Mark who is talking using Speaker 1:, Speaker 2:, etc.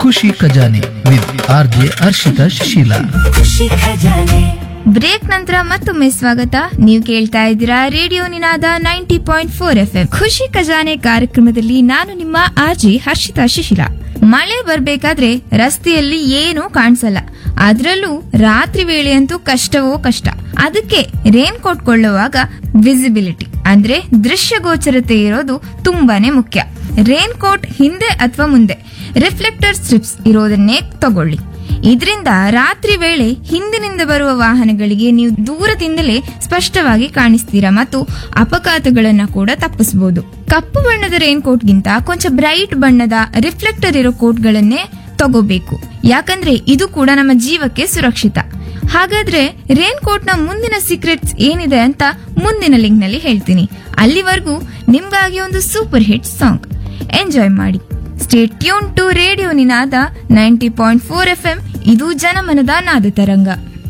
Speaker 1: ಖುಷಿ Khajane with R J Harshita Shishila
Speaker 2: Khushi Khajane
Speaker 3: break ನಂತರ ಮತ್ತೊಮ್ಮೆ ಸ್ವಾಗತ ನೀವು ಕೇಳ್ತಾ ಇದ್ದೀರಾ radio Ninada ninety point four F M Khushi Khajane ಕಾರ್ಯಕ್ರಮದಲ್ಲಿ ನಾನು ನಿಮ್ಮ ಆರ್ಜಿ ಹರ್ಷಿತಾ ಶಿಶಿಲ ಮಳೆ ಬರ್ಬೇಕಾದ್ರೆ ರಸ್ತೆಯಲ್ಲಿ ಏನೂ ಕಾಣಿಸಲ್ಲ ಅದ್ರಲ್ಲೂ ರಾತ್ರಿ ವೇಳೆಯಂತೂ ಕಷ್ಟವೋ ಕಷ್ಟ ಅದಕ್ಕೆ ರೇನ್ ಕೋಟ್ ಕೊಳ್ಳುವಾಗ ವಿಸಿಬಿಲಿಟಿ ಅಂದ್ರೆ ದೃಶ್ಯಗೋಚರತೆ ಇರೋದು ತುಂಬಾನೇ ಮುಖ್ಯ ರೇನ್ ಕೋಟ್ ಹಿಂದೆ ಅಥವಾ ಮುಂದೆ ರಿಫ್ಲೆಕ್ಟರ್ ಸ್ಟ್ರಿಪ್ಸ್ ಇರೋದನ್ನೇ ತಗೊಳ್ಳಿ ಇದರಿಂದ ರಾತ್ರಿ ವೇಳೆ ಹಿಂದಿನಿಂದ ಬರುವ ವಾಹನಗಳಿಗೆ ನೀವು ದೂರದಿಂದಲೇ ಸ್ಪಷ್ಟವಾಗಿ ಕಾಣಿಸ್ತೀರಾ ಮತ್ತು ಅಪಘಾತಗಳನ್ನ ಕೂಡ ತಪ್ಪಿಸಬಹುದು ಕಪ್ಪು ಬಣ್ಣದ ರೈನ್ ಕೋಟ್ಗಿಂತ ಕೊಂಚ ಬ್ರೈಟ್ ಬಣ್ಣದ ರಿಫ್ಲೆಕ್ಟರ್ ಇರೋ ಕೋಟ್ಗಳನ್ನೇ ತಗೋಬೇಕು ಯಾಕಂದ್ರೆ ಇದು ಕೂಡ ನಮ್ಮ ಜೀವಕ್ಕೆ ಸುರಕ್ಷಿತ ಹಾಗಾದ್ರೆ ರೇನ್ ಕೋಟ್ ನ ಮುಂದಿನ ಸೀಕ್ರೆಟ್ಸ್ ಏನಿದೆ ಅಂತ ಮುಂದಿನ ಲಿಂಕ್ ನಲ್ಲಿ ಹೇಳ್ತೀನಿ ಅಲ್ಲಿವರೆಗೂ ನಿಮ್ಗಾಗಿ ಒಂದು ಸೂಪರ್ ಹಿಟ್ ಸಾಂಗ್ ಎಂಜಾಯ್ ಮಾಡಿ stay tune to radio Ninada ninety point four F M ಇದು ಜನಮನದ ನಾದ ತರಂಗ